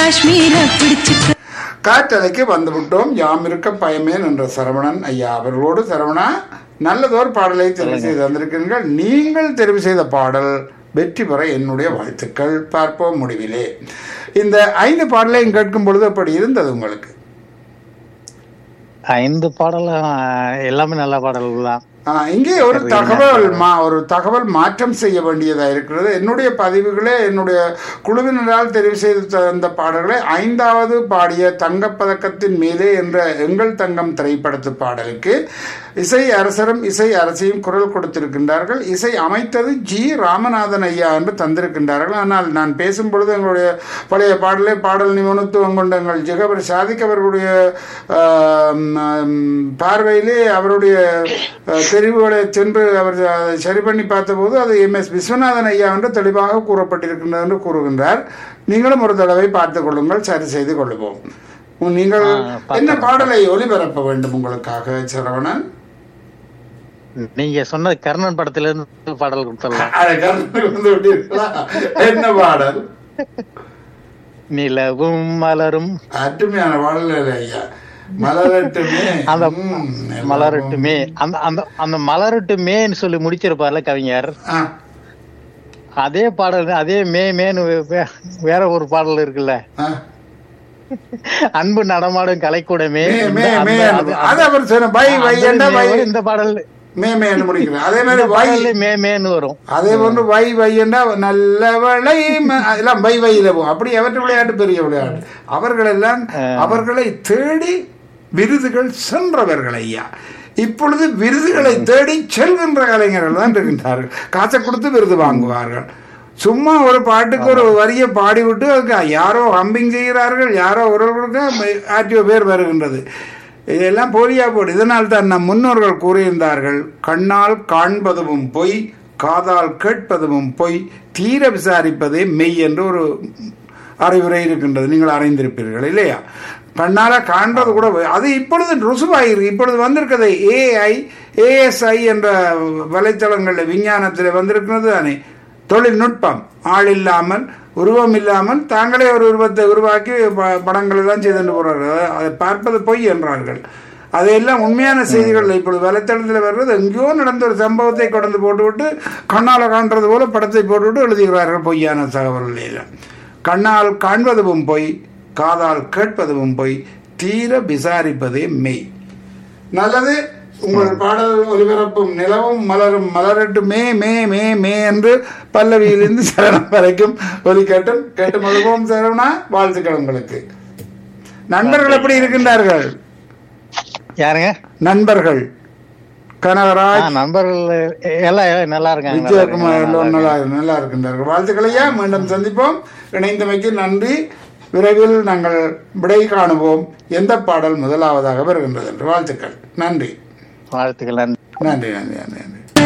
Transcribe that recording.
காஷ்மீர பிடிச்சுக்க காற்றலைக்கு வந்துவிட்டோம் யாம் இருக்க பயமேன் என்ற சரவணன் ஐயா அவர்களோடு சரவணா நல்லதொரு பாடலை தெரிவு செய்து வந்திருக்கிறீர்கள் நீங்கள் தெரிவு செய்த பாடல் வெற்றி பெற என்னுடைய வாழ்த்துக்கள் பார்ப்போம் முடிவிலே இந்த ஐந்து பாடலையும் கேட்கும் பொழுது அப்படி இருந்தது உங்களுக்கு ஐந்து பாடலும் எல்லாமே நல்ல பாடல்கள் தான் ஆ, இங்கே ஒரு தகவல் மா ஒரு தகவல் மாற்றம் செய்ய வேண்டியதாக இருக்கிறது என்னுடைய பதிவுகளே என்னுடைய குழுவினரால் தெரிவு செய்து தந்த பாடல்களை ஐந்தாவது பாடிய தங்கப்பதக்கத்தின் மீதே என்ற எங்கள் தங்கம் திரைப்படத்து பாடலுக்கு இசை அரசரும் இசை அரசியும் குரல் கொடுத்திருக்கின்றார்கள் இசை அமைத்தது ஜி ராமநாதன் ஐயா என்று தந்திருக்கின்றார்கள் ஆனால் நான் பேசும் பொழுது எங்களுடைய பழைய பாடலே பாடல் நிபுணத்துவம் கொண்ட எங்கள் ஜெகபர் சாதிக் அவர்களுடைய ஆம், ஆம், பார்வையிலே அவருடைய அஹ், தெரிவுகளை சென்று அவர் அதை சரி பண்ணி பார்த்தபோது அது எம் எஸ் விஸ்வநாதன் ஐயா என்று தெளிவாக கூறப்பட்டிருக்கின்றது என்று கூறுகின்றார் நீங்களும் ஒரு தடவை பார்த்துக் கொள்ளுங்கள் சரி செய்து கொள்ளுவோம் உம், நீங்கள் என்ன பாடலை ஒளிபரப்ப வேண்டும் உங்களுக்காக சரவணன் நீங்க சொன்னது கர்ணன் படத்துல இருந்து பாடல் கொடுத்துடலாம் அதை கருத்து வந்து விட்டீர்களா? என்ன பாடல் நிலவும் மலரும் அருமையான பாடல் இல்லை ஐயா மலரட்டுமே அந்த ம், மலரட்டுமே அந்த அந்த அந்த மலரட்டுமேன்னு சொல்லி முடிச்சிருப்பார்ல கவிஞர் ஆ, அதே பாடல் அதே மே மேன்னு வே- வே- வேற ஒரு பாடல் இருக்குல்ல ஆ. அன்பு நடமாடும் கலைக்கூடமே மே, மே, இந்த- மே அந்த- என்று. அது- அது அவர் சொன்ன வை வை அந்த என்ற வை மேவோட இந்த பாடல் மே மே என்று முடிக்கிறார் அதே மாதிரி இந்த வை பாடல்ல மே மேன்னு வரும் அதே போன்று வை வை என்றா நல்லவளை ம- எல்லாம் வை வையில போகும் அப்படி அவற்றை விளையாட்டு பெரிய விளையாட்டு அவர்கள் எல்லாம் அவர்களை தேடி விருதுகள் சென்றவர்கள் ஐயா இப்பொழுது விருதுகளை தேடி செல்கின்ற கலைஞர்கள் தான் இருக்கின்றார்கள் காசை கொடுத்து விருது வாங்குவார்கள் சும்மா ஒரு பாட்டுக்கு ஒரு வரியை பாடிவிட்டு அதுக்கு யாரோ ஹம்பிங் செய்கிறார்கள் யாரோ ஒருவர்களுக்கு ஆற்றிய பேர் வருகின்றது இதெல்லாம் போலியா போடு இதனால் தான் நம் முன்னோர்கள் கூறியிருந்தார்கள் கண்ணால் காண்பதும் பொய் காதால் கேட்பதும் பொய் தீர விசாரிப்பதே மெய் என்று ஒரு அறிவுரை இருக்கின்றது நீங்கள் அறிந்திருப்பீர்கள் இல்லையா கண்ணால காண்றது கூட பொய். அது இப்பொழுது ருசுவாயிருக்கு இப்பொழுது வந்திருக்கிறது ஏஐ ஏஎஸ்ஐ என்ற வலைத்தளங்களில் விஞ்ஞானத்தில் வந்திருக்கிறது தானே தொழில்நுட்பம் ஆள் இல்லாமல் உருவம் இல்லாமல் தாங்களே ஒரு உருவத்தை உருவாக்கி ப- படங்கள் எல்லாம் செய்து போறார்கள் அதை பார்ப்பது பொய் என்றார்கள் அதையெல்லாம் உண்மையான செய்திகள் இப்பொழுது வலைத்தளத்தில் வர்றது எங்கேயோ நடந்த ஒரு சம்பவத்தை கொண்டு போட்டுவிட்டு கண்ணால் காண்றது போல படத்தை போட்டுவிட்டு எழுதுகிறார்கள் பொய்யான தகவல்கள் எல்லாம் கண்ணால் காண்பதும் பொய் காதால் கேட்பதும் பொய் தீர விசாரிப்பதே மெய் நல்லது உங்கள் பாடல் ஒலிபரப்பும் நிலவும் மலரும் மலரட்டு மே மே மே மே என்று பல்லவியிலிருந்து சரணம் வரைக்கும் ஒலி கேட்டும் கேட்டு மகிழ்வோம் சரவணா வாழ்த்துக்கள் உங்களுக்கு நண்பர்கள் எப்படி இருக்கின்றார்கள் யாருங்க நண்பர்கள் ஆ, கனகராஜ் நண்பர்கள் எல்லாம் நல்லா இருக்காங்க நல்லா இருக்காங்க, விஜயகுமார் நல்லா எல்லோரும் நல்லா நல்லா இருக்கின்றார்கள் வாழ்த்துக்களையா மீண்டும் சந்திப்போம் இணைந்தமைக்கு நன்றி விரைவில் நாங்கள் விடை காணுவோம் எந்த பாடல் முதலாவதாக வருகின்றது என்று வாழ்த்துக்கள் நன்றி வாழ்த்துக்கள் நன்றி நன்றி நன்றி நன்றி நன்றி